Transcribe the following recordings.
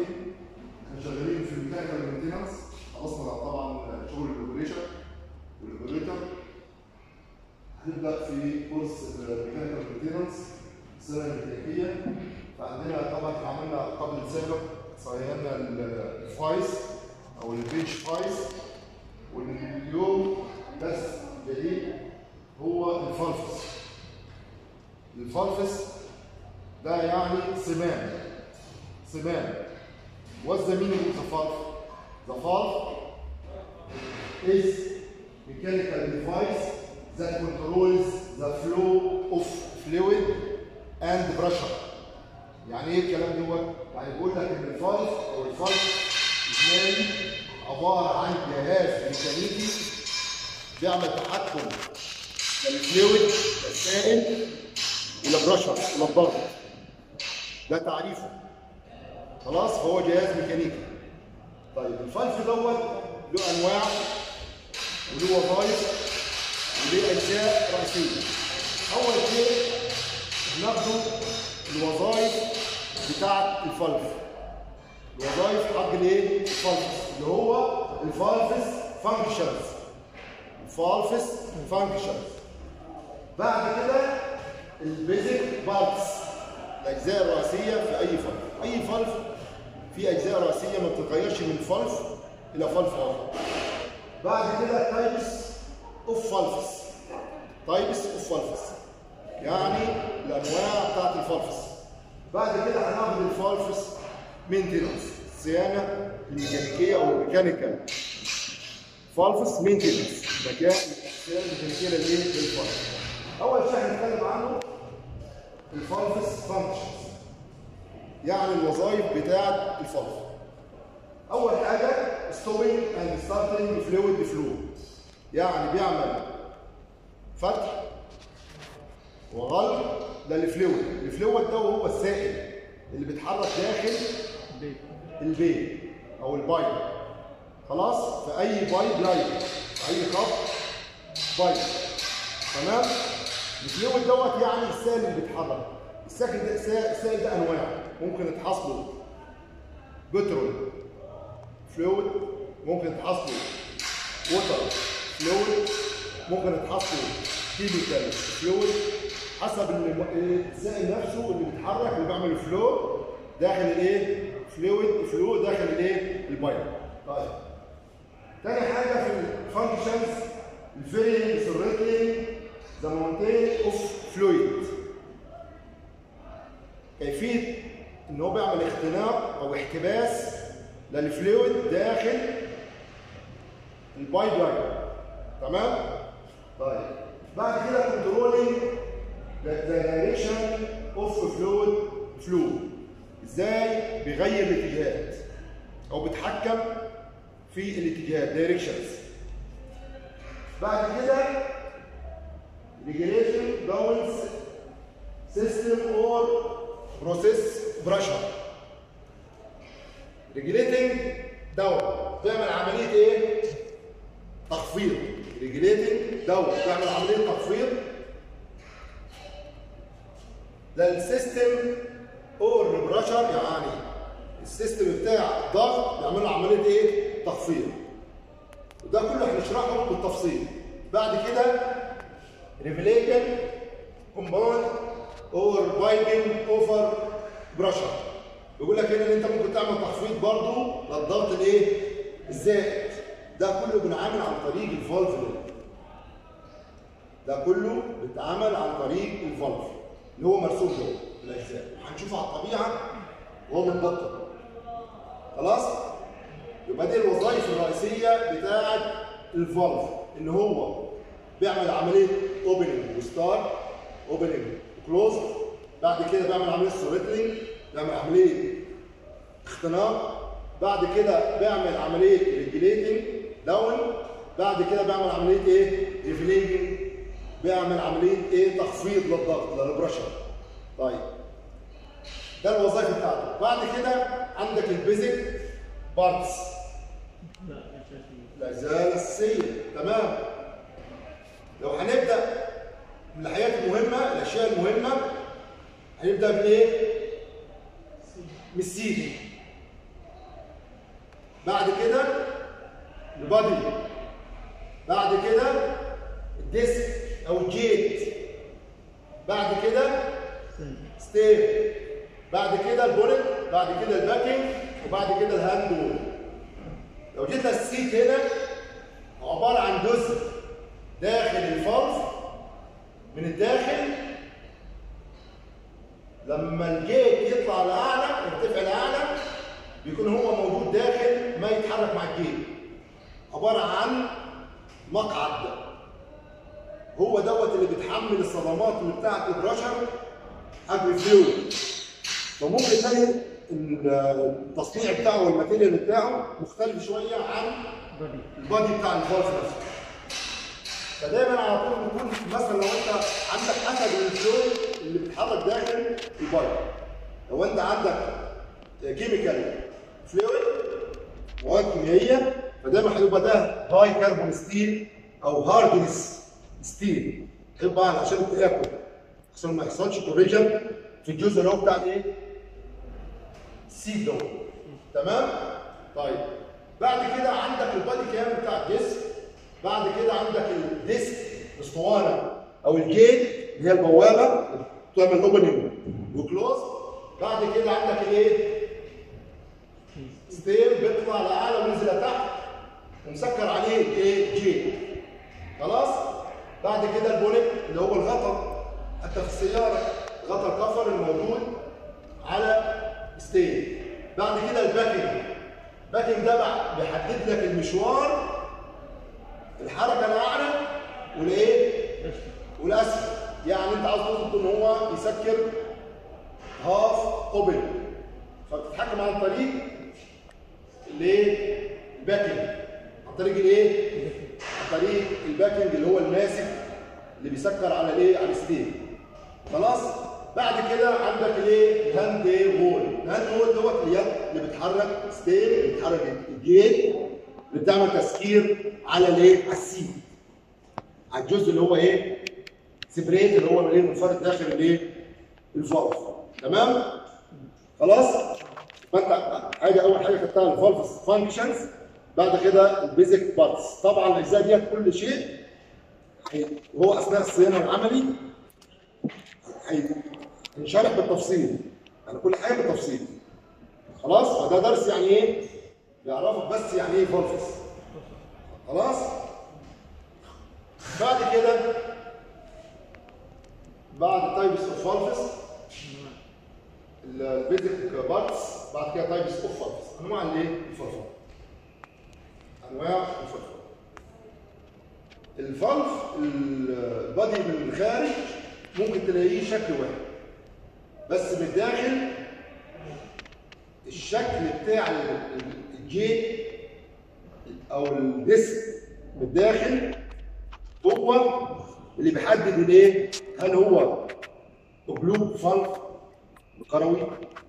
عارفين احنا شغالين في الميكانيكال مينتنس خلصنا طبعا شغل الاوبريشن والاوبريتور هنبدا في كورس الميكانيكال مينتنس السنه الميكانيكيه فعندنا طبعا احنا عملنا قبل سابق صينا الفايس او البيج فايس واليوم بس جديد هو الفالفس الفالفس ده يعني سمان سمان What's the meaning of the valve? The valve is mechanical device that controls the flow of fluid and pressure. يعني ايه الكلام دوت؟ يعني بيقول لك ان الفالف او الفالف اثنين عباره عن جهاز ميكانيكي بيعمل تحكم للفلويد السائل الى برشر الى الضغط ده تعريفه خلاص هو جهاز ميكانيكي طيب الفلف دوت له انواع وله وظائف وله اجزاء رئيسيه اول شيء ناخده الوظائف بتاعه الفلف الوظائف حق الايه الفلفس اللي هو الفالفس فانكشنز الفالفس فانكشنز بعد كده البيزك بارتس الاجزاء الرئيسيه في اي فلف اي فلف في اجزاء رئيسيه ما بتتغيرش من فلف الى فلف اخر بعد كده تايبس اوف فلفس تايبس اوف فلفس يعني الانواع بتاعت الفلفس بعد كده هناخد الفلفس مينتنس الصيانه الميكانيكيه او الميكانيكال فالفس مينتنس مكان الصيانه الميكانيكيه للايه للفلفس اول شيء هنتكلم عنه الفالفس فانكشنز يعني الوظائف بتاعه الفالف اول حاجه ستوبنج اند ستارتنج فلويد فلو يعني بيعمل فتح وغلق ده الفلويد الفلويد ده هو السائل اللي بيتحرك داخل البيت او البايب خلاص في اي بايب لاين في اي خط بايب تمام الفلويد دوت يعني السائل اللي بيتحرك السائل ده السائل ده انواع ممكن تحصله بترول فلويد ممكن تحصله ووتر فلويد ممكن تحصله كيميكال فلويد حسب السائل نفسه اللي بيتحرك اللي بيعمل فلو داخل الايه فلويد فلو داخل الايه البايب طيب تاني حاجه في الفانكشنز الفيلينج سيريتلينج ذا مونتين اوف فلويد كيفيه ان هو بيعمل اختناق او احتباس للفلويد داخل البايب لاين تمام طيب بعد كده كنترولينج ذا دايركشن اوف فلويد فلو ازاي بيغير الاتجاهات او بيتحكم في الاتجاهات دايركشنز بعد كده regulation governs system or process pressure regulating دور تعمل عمليه ايه تخفيض regulating دور تعمل عمليه تخفيض للسيستم اور بريشر يعني السيستم بتاع الضغط بيعمل له عمليه ايه تخفيض وده كله هنشرحه بالتفصيل بعد كده ريفليكن كومباوند اور بايبنج اوفر بريشر بيقول لك هنا ان انت ممكن تعمل تخفيض برضه للضغط الايه الزائد ده كله بنعمل عن طريق الفالف ده ده كله بيتعمل عن طريق الفالف اللي هو مرسوم جوه الاجزاء هنشوفه على الطبيعه وهو متبطل خلاص يبقى دي الوظائف الرئيسيه بتاعه الفالف ان هو بيعمل عمليه اوبننج وستار اوبننج وكلوز بعد كده بيعمل عمليه ثروتلينج بيعمل عمليه اختناق بعد كده بيعمل عمليه ريجليتنج داون بعد كده بيعمل عمليه ايه ريفلينج بيعمل عمليه ايه تخفيض للضغط للبريشر طيب ده الوظائف بتاعته بعد كده عندك البيزك بارتس الاجزاء الاساسيه تمام لو هنبدا من الحاجات المهمه الاشياء المهمه هنبدا بايه من السيدي بعد كده البادي بعد كده الديسك او الجيت بعد كده ستير بعد كده البولت بعد كده الباكينج وبعد كده الهاند وول لو جيت السيت هنا عباره عن جزء داخل الفرز من الداخل لما الجيت يطلع لاعلى يرتفع لاعلى بيكون هو موجود داخل ما يتحرك مع الجيت عباره عن مقعد هو دوت اللي بيتحمل الصدمات اللي بتاعت البرشر قبل الفلويد فممكن تلاقي التصنيع بتاعه والماتيريال بتاعه مختلف شويه عن البادي بتاع الفالف نفسه فدايما على طول بنقول مثلا لو انت عندك اثر الفلويد اللي بيتحرك داخل البادي لو انت عندك كيميكال فلويد مواد كيميائيه فدايما هيبقى ده هاي كربون ستيل او هاردنس ستيل طبعا عشان تاكل عشان ما يحصلش كوريجن في الجزء اللي هو بتاع الايه؟ السيد دوت تمام؟ طيب بعد كده عندك البادي كام بتاع الجسم بعد كده عندك الديسك الاسطوانه او الجيت اللي هي البوابه بتعمل اوبننج وكلوز بعد كده عندك الايه؟ ستيم بيطلع لاعلى وينزل لتحت ومسكر عليه ايه؟ جيت خلاص؟ بعد كده البوليت اللي هو الغطا حتى في السياره غطا الكفر الموجود على ستيم بعد كده الباكينج الباكينج ده بقى بيحدد لك المشوار الحركه الاعلى والايه؟ والاسفل يعني انت عاوز تظبط ان هو يسكر هاف اوبن فبتتحكم عن طريق الايه؟ الباكينج عن طريق الايه؟ عن طريق الباكينج اللي هو الماسك اللي بيسكر على الايه؟ على الستيم خلاص؟ بعد كده عندك الايه؟ الهاند وول، الهاند وول دوت اليد اللي بتحرك ستيم اللي بتحرك الجيت اللي بتعمل تسكير على الايه؟ على السيت. على الجزء اللي هو ايه؟ سبريت اللي هو الايه؟ منفرد داخل الايه؟ الفالف. تمام؟ خلاص؟ فانت حاجه اول حاجه خدتها الفالف فانكشنز بعد كده البيزك بارتس طبعا الاجزاء ديت كل شيء وهو اثناء الصيانه العملي هينشرح بالتفصيل يعني كل حاجه بالتفصيل خلاص فده درس يعني ايه يعرفك بس يعني ايه فالفس خلاص بعد كده بعد تايبس اوف فالفس البيزك بارتس بعد كده تايبس اوف فالفس انواع الايه الفلفل انواع الفلفل الفلف البادي من الخارج ممكن تلاقيه شكل واحد بس من الداخل الشكل بتاع الجيت او الديسك من الداخل هو اللي بيحدد الايه هل هو قلوب فلف كروي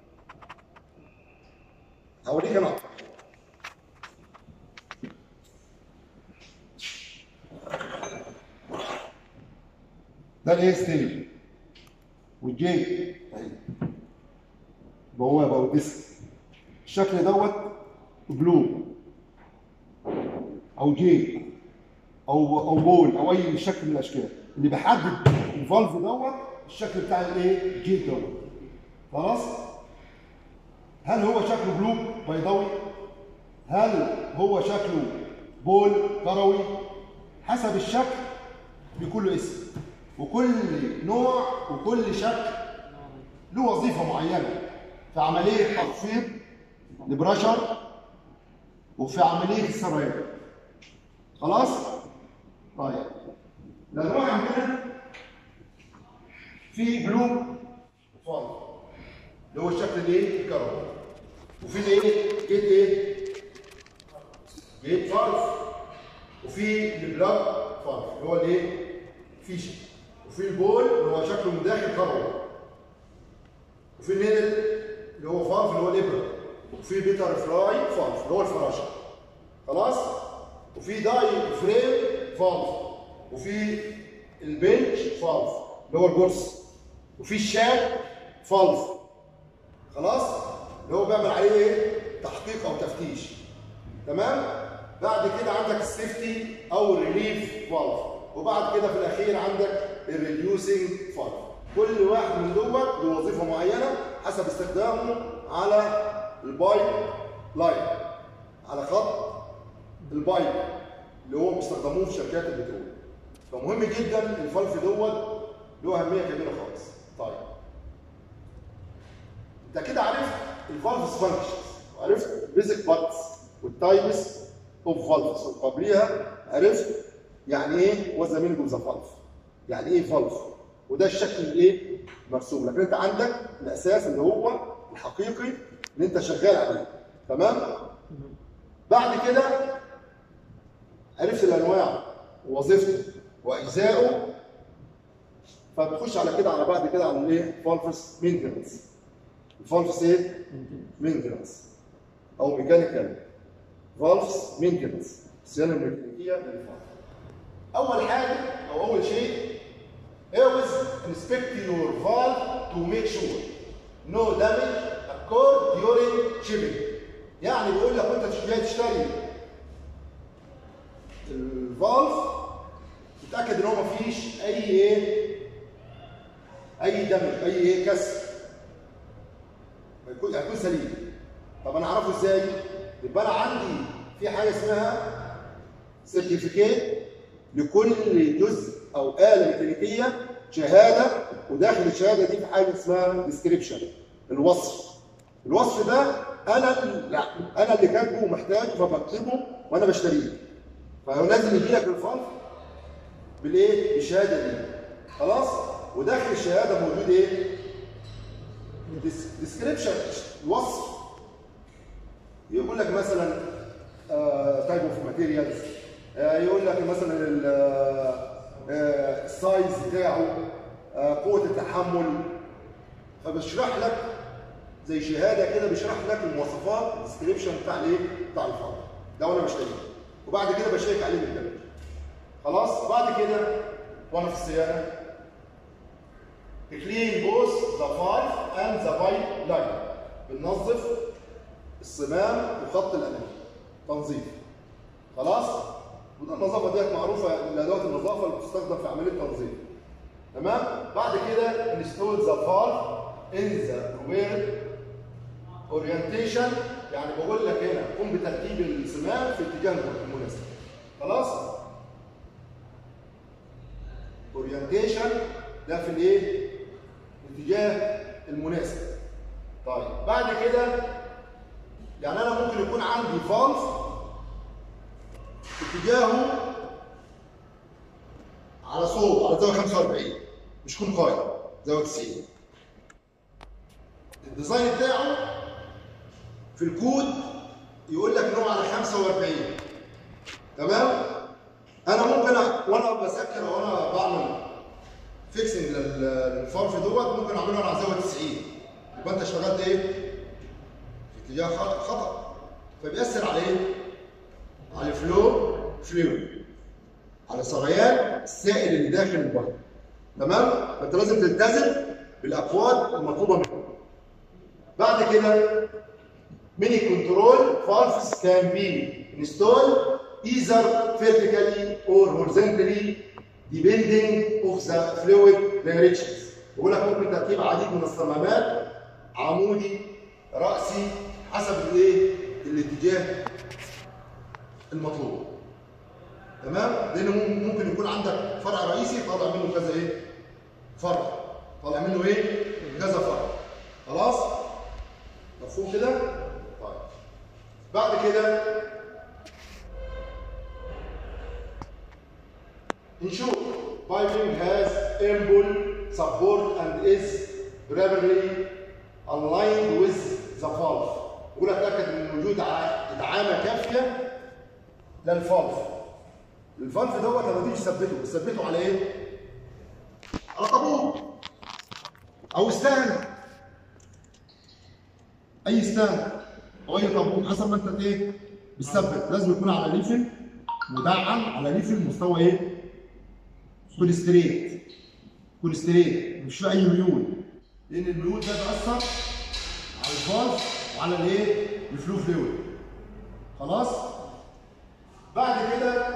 هوريك انا ده الايه ستيل والجيت اهي بوابه او ديسك الشكل دوت بلو او جيت او او بول او اي شكل من الاشكال اللي بيحدد الفالف دوت الشكل بتاع الايه الجيت دوت خلاص هل هو شكله بلو بيضاوي هل هو شكله بول كروي حسب الشكل بيكون له اسم وكل نوع وكل شكل له وظيفة معينة في عملية تخفيض البرشر وفي عملية السريان خلاص؟ طيب الأنواع عندنا في بلو فاضي اللي هو الشكل الايه؟ الكروي وفي الايه؟ جيت ايه؟ جيت فارف وفي البلاك فارف اللي هو الايه؟ فيشن وفي البول اللي هو شكله من داخل كروي وفي النيدل اللي هو فارف اللي هو الابره وفي بيتر فلاي فارف اللي هو الفراشه خلاص وفي داي فريم فالف وفي البنش فالف اللي هو الجرس وفي الشاب فالف خلاص اللي هو بيعمل عليه ايه تحقيق او تفتيش تمام بعد كده عندك السيفتي او الريليف فالف وبعد كده في الاخير عندك الريديوسنج فالف كل واحد من دول له وظيفه معينه حسب استخدامه على البايب لاين على خط البايب اللي هو بيستخدموه في شركات البترول فمهم جدا الفالف دوت له اهميه كبيره خالص طيب انت كده عرفت الفالفز فانكشنز وعرفت البيزك بارتس والتايبس اوف فالفز وقبليها عرفت يعني ايه وات ذا مينينج اوف ذا فالف يعني ايه فالف وده الشكل الايه مرسوم لكن انت عندك الاساس اللي هو الحقيقي اللي انت شغال عليه تمام بعد كده عرفت الانواع ووظيفته واجزائه فبتخش على كده على بعد كده على الايه فالفس مينتنس الفالفس ايه مينتنس او ميكانيكال فالفس مينتنس الصيانه الميكانيكيه للفالف اول حاجه او اول شيء always inspect your valve to make sure no damage occurred during shipping يعني بيقول لك وانت جاي تشتري الفالف تتاكد ان هو مفيش اي ايه اي دمج اي ايه كسر هيكون هيكون سليم طب انا اعرفه ازاي يبقى انا عندي في حاجه اسمها سيرتيفيكيت لكل جزء او اله ميكانيكيه شهاده وداخل الشهاده دي في حاجه اسمها ديسكريبشن الوصف الوصف ده انا لا انا اللي كاتبه ومحتاجه فبكتبه وانا بشتريه فلازم يجي لك الفالف بالايه بالشهاده دي خلاص وداخل الشهاده موجود ايه ديسكريبشن الوصف يقول لك مثلا تايب اوف ماتيريالز يقول لك مثلا السايز بتاعه قوه التحمل فبشرح لك زي شهاده كده بيشرح لك المواصفات الديسكريبشن بتاع الايه بتاع الفرد ده وانا بشتريه وبعد كده بشيك عليه بالدمج خلاص بعد كده وانا في الصيانه clean both the valve and the pipe line بننظف الصمام وخط الامام تنظيف خلاص وده النظافه ديت معروفه من ادوات النظافه اللي بتستخدم في عمليه التنظيف تمام بعد كده install the valve in the required orientation يعني بقول لك هنا قم بترتيب الصمام في اتجاه المناسب خلاص اورينتيشن ده في الايه الاتجاه المناسب طيب بعد كده يعني انا ممكن يكون عندي فالف اتجاهه على صوب على زاويه 45 مش يكون قايم زاويه 90 الديزاين بتاعه في الكود يقول لك ان هو على 45 تمام انا ممكن أ... وانا بسكر او انا بعمل فيكسنج للفرف دوت ممكن اعمله على زاويه 90 يبقى انت اشتغلت ايه؟ في اتجاه خطا فبيأثر على ايه؟ على الفلو فلويد على سريان السائل اللي داخل البطن تمام؟ فانت لازم تلتزم بالاقوال المطلوبه منك بعد كده many control valves can be installed either vertically or horizontally depending of the fluid directions. بقول لك ممكن تركيب عديد من الصمامات عمودي رأسي حسب الايه؟ الاتجاه المطلوب. تمام؟ لأن ممكن يكون عندك فرع رئيسي طالع منه كذا ايه؟ فرع. طالع منه ايه؟ كذا فرع. خلاص؟ مفهوم كده؟ طيب. بعد كده Ensure piping has ample support and is properly aligned with the valve. بقول اتاكد من وجود دعامه كافيه للفالف. الفالف دوت لما تيجي تثبته بتثبته على ايه؟ على طابور او ستاند اي ستاند او اي طابور حسب ما انت ايه بتثبت لازم يكون على ليفل مدعم على ليفل مستوى ايه؟ يكون ستريت يكون ستريت مش في اي ميول لان الميول ده بيأثر على الفالف وعلى الايه؟ الفلو فلويد خلاص؟ بعد كده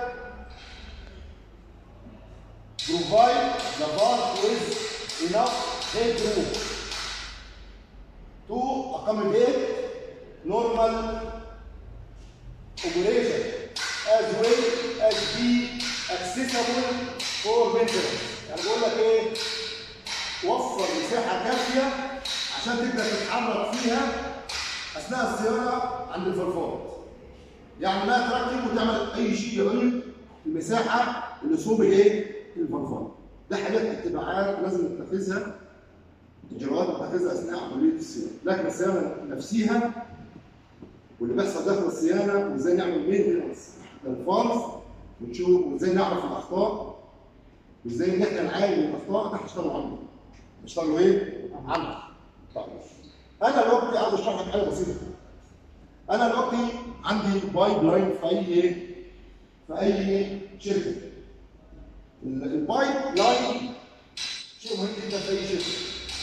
provide the part with enough headroom to accommodate normal operation as well as be accessible for maintenance يعني بقول لك ايه وفر مساحه كافيه عشان تقدر تتحرك فيها اثناء الصيانه عند الفرفار يعني ما تركب وتعمل اي شيء يغير المساحه اللي صوب ايه الفرفار ده حاجات اتباعات لازم نتخذها اجراءات نتخذها اثناء عمليه الصيانه لكن الصيانه نفسها واللي بيحصل داخل الصيانه وازاي نعمل مينتنس للفارس ونشوف وازاي نعرف الاخطاء وازاي ان احنا نعالج الاخطاء ده هنشتغل عنه هنشتغلوا ايه؟ عنه طيب انا دلوقتي عايز اشرح لك حاجه بسيطه انا دلوقتي عندي بايب لاين في اي ايه؟ في اي شركه ال- البايب لاين شيء مهم جدا في اي شركه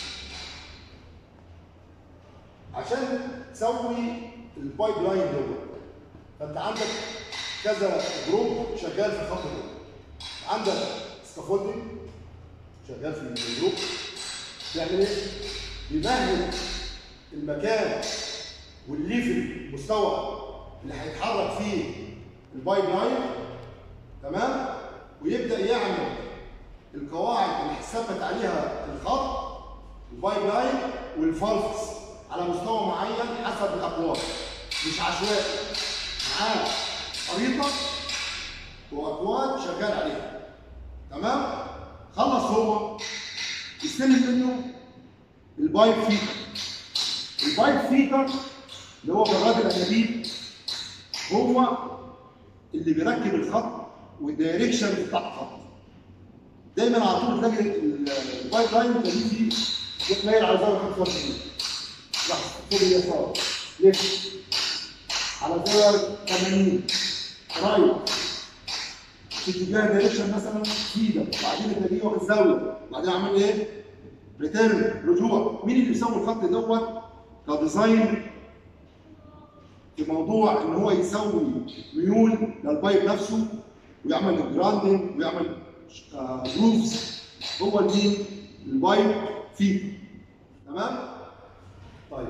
عشان تسوي البايب لاين دوت فانت عندك كذا جروب شغال في الخط ده عندك سكافولدنج شغال في الجروب بيعمل ايه؟ بيمهد المكان والليفل المستوى اللي هيتحرك فيه البايب لاين تمام ويبدا يعمل القواعد اللي هيثبت عليها الخط البايب لاين والفالفز على مستوى معين حسب الاقوال مش عشوائي معاه خريطه واكواد شغال عليها تمام خلص هو يستلم منه البايب فيتر البايب فيتر اللي هو بالراجل الانابيب هو اللي بيركب الخط والدايركشن بتاع الخط دايما على طول تلاقي ال- البايب لاين تلاقيه فيه مايل على زاويه 25 لحظه خد اليسار ليفت على زاويه 80 رايت في اتجاه دايركشن مثلا كده بعدين تلاقيه واخد زاويه بعدين عامل ايه؟ ريتيرن رجوع مين اللي بيسوي الخط دوت كديزاين في موضوع ان هو يسوي ميول للبايب نفسه ويعمل جراندنج ويعمل جروفز هو مين؟ البايب فيه تمام؟ طيب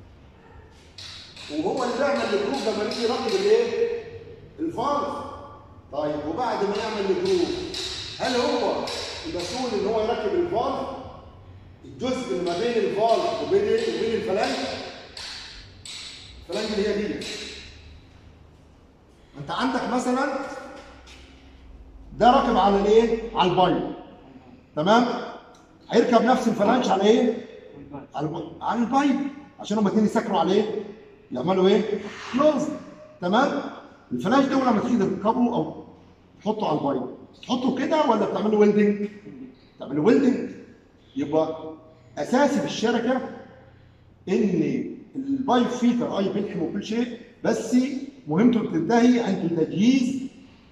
وهو اللي بيعمل الجروف لما يجي يركب الايه؟ الفالف طيب وبعد ما يعمل الجروف هل هو المسؤول ان هو يركب الفالف الجزء اللي ما بين الفالف وبين ايه؟ وبين الفلانج الفلانج اللي هي دي انت عندك مثلا ده راكب على الايه؟ على البايب تمام؟ هيركب نفس الفلانج على ايه؟ على الب- على البايب عشان هما الاثنين يسكروا على ايه؟ يعملوا ايه؟ كلوز تمام؟ الفلاش ده لما تيجي تركبه او تحطه على البايب تحطه كده ولا بتعمل له ويلدنج؟ تعمل له ويلدنج يبقى اساسي في الشركه ان البايب فيتر اي بيلحم وكل شيء بس مهمته بتنتهي عند تجهيز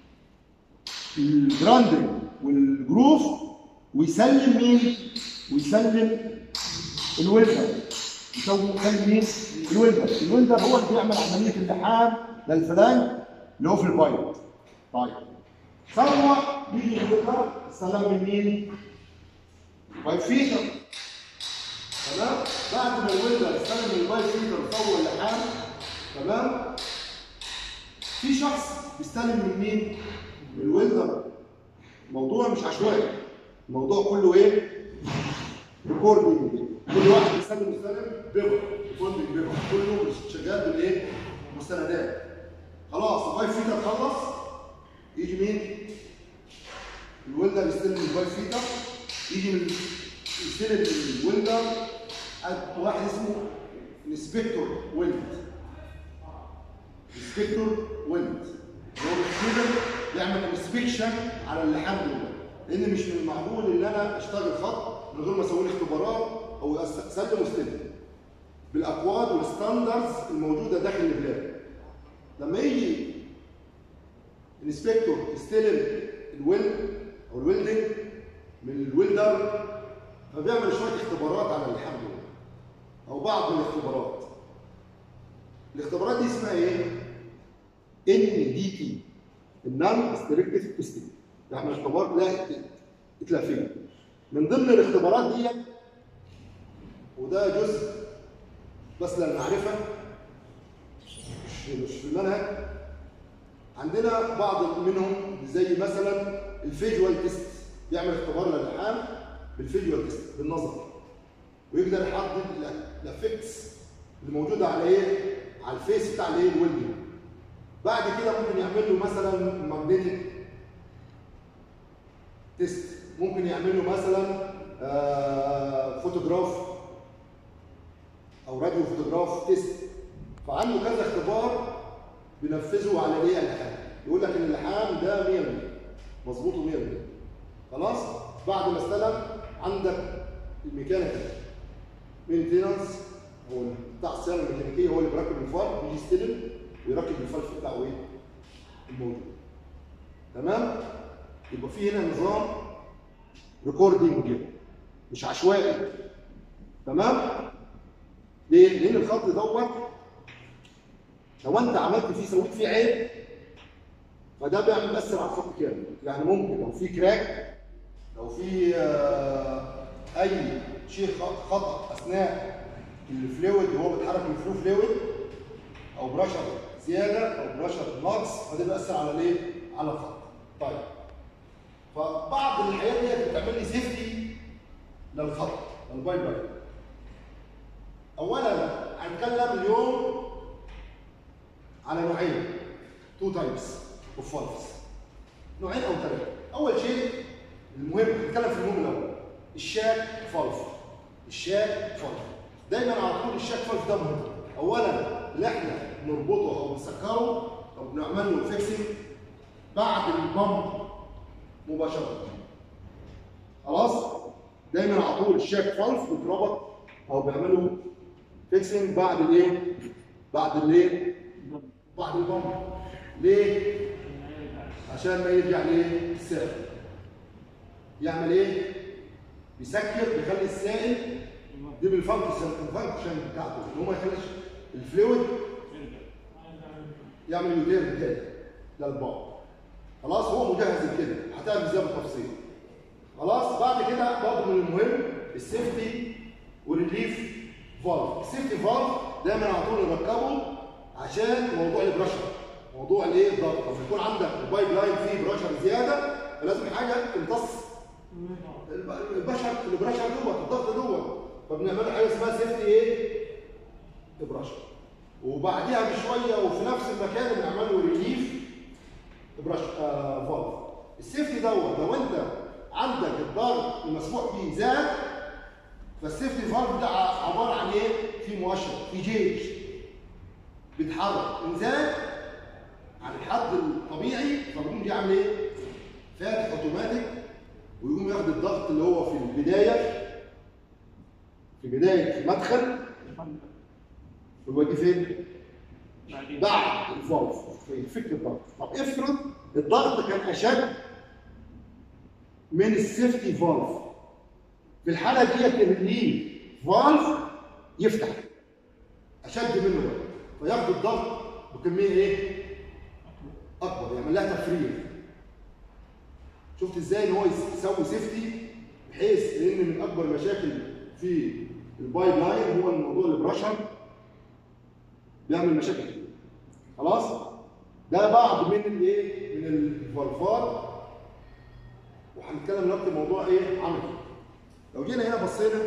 الجراندنج والجروف ويسلم مين؟ ويسلم الويلدر يسوي يسلم مين؟ الويلدر الويلدر هو اللي بيعمل عمليه اللحام للفلانج اللي هو في البايب طيب ثروه يجي الويلدر استلم من مين؟ بايب فيتر تمام بعد ما الويلدر استلم البايب فيتر وسوى اللحام تمام في شخص بيستلم من مين؟ من الويلدر الموضوع مش عشوائي الموضوع كله ايه؟ ريكوردنج كل واحد بيستلم مستلم بيبر ريكوردنج بيبر كله شغال بالايه؟ مستندات خلاص البايب فيتر خلص يجي مين؟ الويلدر يستلم البايب فيتر يجي من يستلم الويلدر واحد اسمه انسبكتور ويلد انسبكتور ويلد هو كده يعمل انسبكشن على اللحام دول لان مش من المعقول ان انا اشتغل خط من غير ما اسوي له اختبارات او اسلم واستلم بالاكواد والستاندردز الموجوده داخل البلاد لما يجي انسبكتور يستلم الويل او الويلدنج من الويلدر فبيعمل شويه اختبارات على اللحام دول او بعض من الاختبارات الاختبارات دي اسمها ايه؟ ان دي تي النون ستريكتيف تيستنج يعني اختبار لا اتلافيه من ضمن الاختبارات دي وده جزء بس للمعرفه مش مش في المنهج عندنا بعض منهم زي مثلا الفيجوال تيست بيعمل اختبار للالحام بالفيجوال تيست بالنظر ويقدر يحدد الافكتس اللي موجوده على ايه؟ على الفيس بتاع الايه؟ الويلدنج بعد كده ممكن يعمل له مثلا ماجنتيك تيست ممكن يعمل له مثلا آه فوتوجراف او راديو فوتوجراف تيست فعنده كذا اختبار بينفذه على ايه اللحام يقول لك ان اللحام ده 100% مظبوطه 100% خلاص بعد ما استلم عندك الميكانيكال مينتيننس هو بتاع الصيانه الميكانيكيه هو اللي بيركب الفار بيجي يستلم ويركب الفلف بتاعه ايه الموجود تمام يبقى في هنا نظام ريكوردنج مش عشوائي تمام ليه؟ لان الخط دوت لو انت عملت فيه سويت فيه عيب فده بيعمل بيأثر على الخط كامل يعني ممكن لو في كراك لو في آه اي شيء خطا اثناء الفلويد وهو بيتحرك من الفلو فلويد او برشر زياده او برشر ناقص فده بيأثر على الايه؟ على الخط. طيب فبعض الحاجات دي بتعمل لي سيفتي للخط للبايب لاين. اولا هنتكلم اليوم على نوعين تو تايبس اوف فالفز نوعين او ثلاثه اول شيء المهم نتكلم في المهم الاول الشاك فالف الشاك فالف دايما على طول الشاك فالف ده مهم اولا اللي احنا نربطه او نسكره او بنعمل له فيكسنج بعد البامب مباشره خلاص دايما على طول الشاك فالف بيتربط او بيعملوا فيكسنج بعد الايه بعد الايه بعد البامب ليه عشان ما يرجع ليه السائل يعمل ايه بيسكر بيخلي السائل دي بالفانكشن الفانكشن بتاعته ان هو ما يخليش الفلويد يعمل يودير تاني للبامب خلاص هو مجهز لكده هتعرف ازاي بالتفصيل خلاص بعد كده برضه من المهم السيفتي والريليف فالف السيفتي فالف دايما على طول نركبه عشان موضوع البرشر موضوع الايه الضغط لما يكون عندك البايب لاين فيه برشر زياده فلازم حاجه تمتص البشر البرشر جوه الضغط جوه فبنعمل حاجه اسمها سيفتي ايه؟ برشر وبعديها بشويه وفي نفس المكان بنعمل له ريليف برشر آه فالف السيفتي دوت لو انت عندك الضغط المسموح به زاد فالسيفتي فالف ده عباره عن ايه؟ في مؤشر في جيج بيتحرك ان زاد عن الحد الطبيعي فبيقوم بيعمل ايه؟ فاتح اوتوماتيك ويقوم ياخد الضغط اللي هو في البدايه في بدايه المدخل ويوديه فين؟ بعد الفالف فيفك الضغط طب افرض الضغط كان اشد من السيفتي فالف في الحاله ديت الريليف فالف يفتح اشد منه بقى فياخد الضغط بكميه ايه؟ اكبر يعمل لها تفريغ شفت ازاي ان هو يسوي سيفتي بحيث لان من اكبر المشاكل في البايب لاين هو الموضوع البرشر بيعمل مشاكل خلاص ده بعض من الايه من الفالفات وهنتكلم دلوقتي موضوع ايه عملي لو جينا هنا بصينا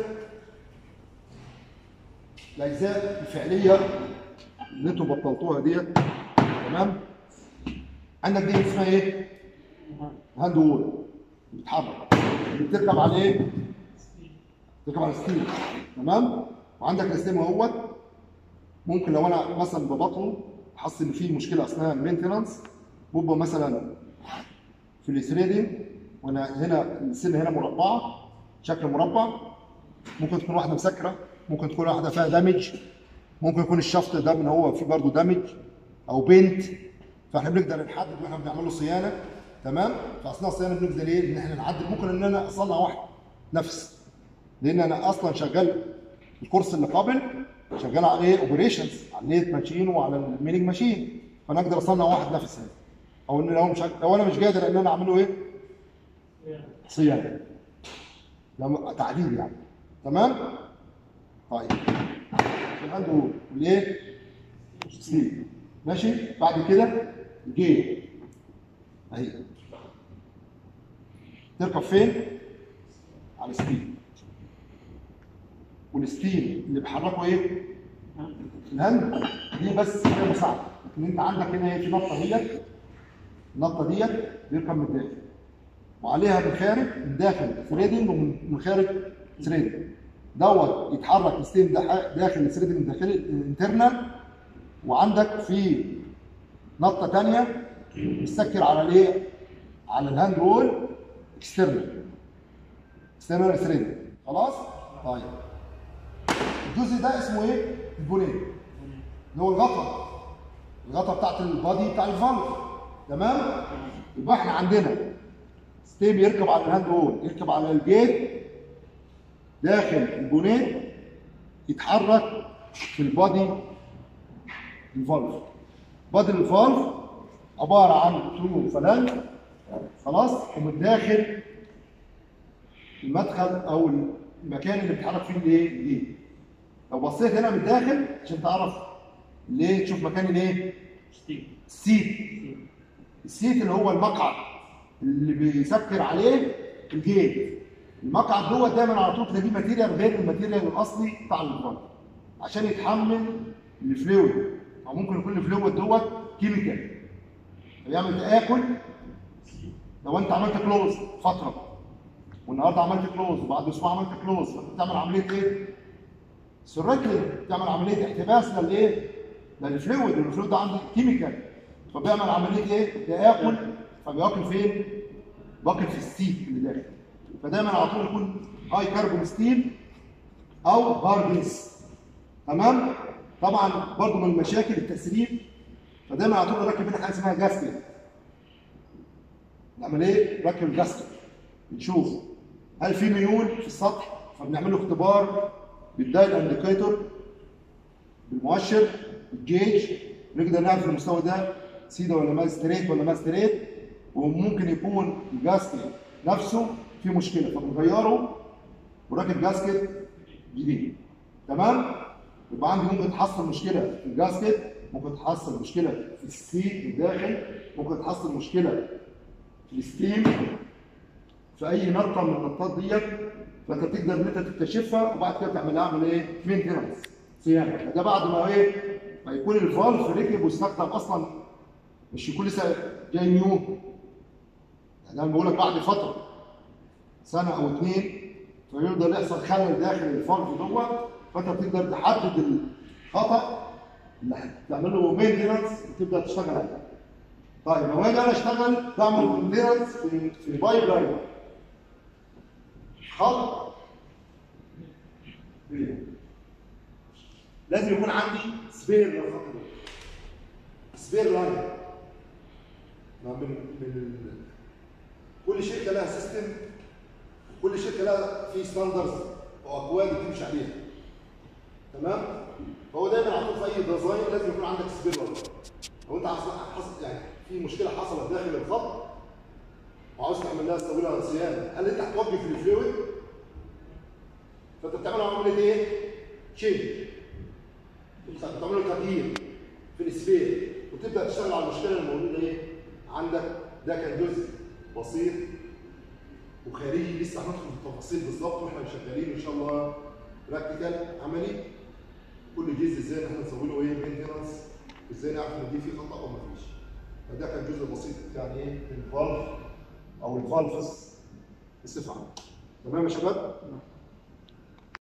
الاجزاء الفعليه اللي انتوا بطلتوها ديت تمام عندك دي اسمها ايه هاند وول بتتحرك بتركب على ايه بتركب على الستيل تمام وعندك الستيم اهوت ممكن لو انا مثلا ببطنه حاسس ان في مشكله اثناء المينتنانس ببقى مثلا في الثريدنج وانا هنا السن هنا مربعه شكل مربع ممكن تكون واحده مسكره ممكن تكون واحده فيها دامج ممكن يكون الشفط ده من هو فيه برضه دامج او بنت فاحنا بنقدر نحدد واحنا بنعمل له صيانه تمام فاثناء الصيانه بنقدر ايه ان احنا نعدل ممكن ان انا اصنع واحد نفس لان انا اصلا شغال الكورس اللي قبل شغال على ايه اوبريشنز على الليت ماشين وعلى الميلينج ماشين فانا اقدر اصنع واحد نفس هذا او ان لو مش لو انا مش قادر ان انا اعمله ايه صيانه ده تعديل يعني تمام طيب عنده ليه سليب ماشي بعد كده جير اهي تركب فين على الستيل والستيل اللي بيحركه ايه الهند دي بس كده مساعده لكن انت عندك هنا ايه في نقطه ديت النقطه ديت بيركب من الداخل وعليها من خارج من داخل ثريدنج ومن خارج ثريدنج دوت يتحرك الستيم ده داخل الثريدنج داخلي انترنال وعندك في نقطه ثانيه مستكر على الايه؟ على الهاند رول اكسترنال اكسترنال ثريدنج خلاص؟ طيب الجزء ده اسمه ايه؟ البونيه اللي هو الغطا الغطا بتاعت البادي بتاع الفالف تمام؟ يبقى احنا عندنا ستيم يركب على الهاند رول يركب على الجيت داخل البونيه يتحرك في البادي الفالف بادي الفالف عباره عن ترو فلانج خلاص ومن داخل المدخل او المكان اللي بيتحرك فيه الايه الجيت لو بصيت هنا من الداخل عشان تعرف ليه تشوف مكان الايه السيت السيت اللي هو المقعد اللي بيسكر عليه الجيت المقعد دوت دايما على طول تلاقيه ماتيريال غير الماتيريال الاصلي بتاع الفرن عشان يتحمل الفلويد او ممكن يكون الفلويد دوت كيميكال بيعمل تاكل لو انت عملت كلوز فتره والنهارده عملت كلوز وبعد اسبوع عملت كلوز فانت بتعمل عمليه ايه؟ سيركل بتعمل عمليه احتباس للايه؟ للفلويد الفلويد ده عنده كيميكال فبيعمل عمليه ايه؟ تاكل فبياكل فين؟ باكل في السيت اللي داخل فدايما على طول يكون هاي كاربون ستيل او هاردنس تمام؟ طبعا برضه من المشاكل التسريب فدايما على طول نركب هنا حاجه اسمها جاسكت نعمل ايه؟ نركب الجاسكت نشوف هل في ميول في السطح فبنعمل له اختبار بالدايل انديكيتور بالمؤشر الجيج نقدر نعرف المستوى ده سيدا ولا ما ستريت ولا ما ستريت وممكن يكون الجاسكت نفسه في مشكله فبنغيره ونركب جاسكت جديد تمام؟ يبقى عندي ممكن تحصل مشكله في الجاسكت ممكن تحصل مشكله في السيت الداخل ممكن تحصل مشكله في الستيم في اي نقطه من النقطات ديت فانت بتقدر ان انت تكتشفها وبعد كده تعمل لها عمل ايه؟ مينتنس صيانه ده بعد ما ايه؟ ما يكون الفالف ركب واستخدم اصلا مش يكون لسه جاي نيو يعني انا بقول لك بعد فتره سنه او اثنين فيقدر يحصل خلل داخل الفالف دوت فانت بتقدر تحدد الخطا اللي هتعمل له مينتنس وتبدا تشتغل عليه. طيب لو اجي انا اشتغل بعمل مينتنس في في بايب لاين خط لازم يكون عندي سبير للخط ده سبير لاين من من كل شركه لها سيستم كل شركه لها في ستاندرز واكواد بتمشي عليها تمام فهو دايما على طول في اي ديزاين لازم يكون عندك سبير لاين لو انت حصل يعني في مشكله حصلت داخل الخط وعاوز تعمل لها تسوي لها صيانه هل انت هتوقف الفلويد فانت بتعمل عمليه ايه؟ تشينج بتعمل له تغيير في السبير وتبدا تشتغل على المشكله الموجوده ايه؟ عندك ده كان جزء بسيط وخارجي لسه هندخل في التفاصيل بالظبط واحنا شغالين ان شاء الله براكتيكال عملي كل جزء ازاي احنا نسوي له ايه مينتنس ازاي نعرف ان دي في خطا او ما فيش فده كان جزء بسيط يعني ايه الفالف او الفالفس بصفه عامه تمام يا شباب؟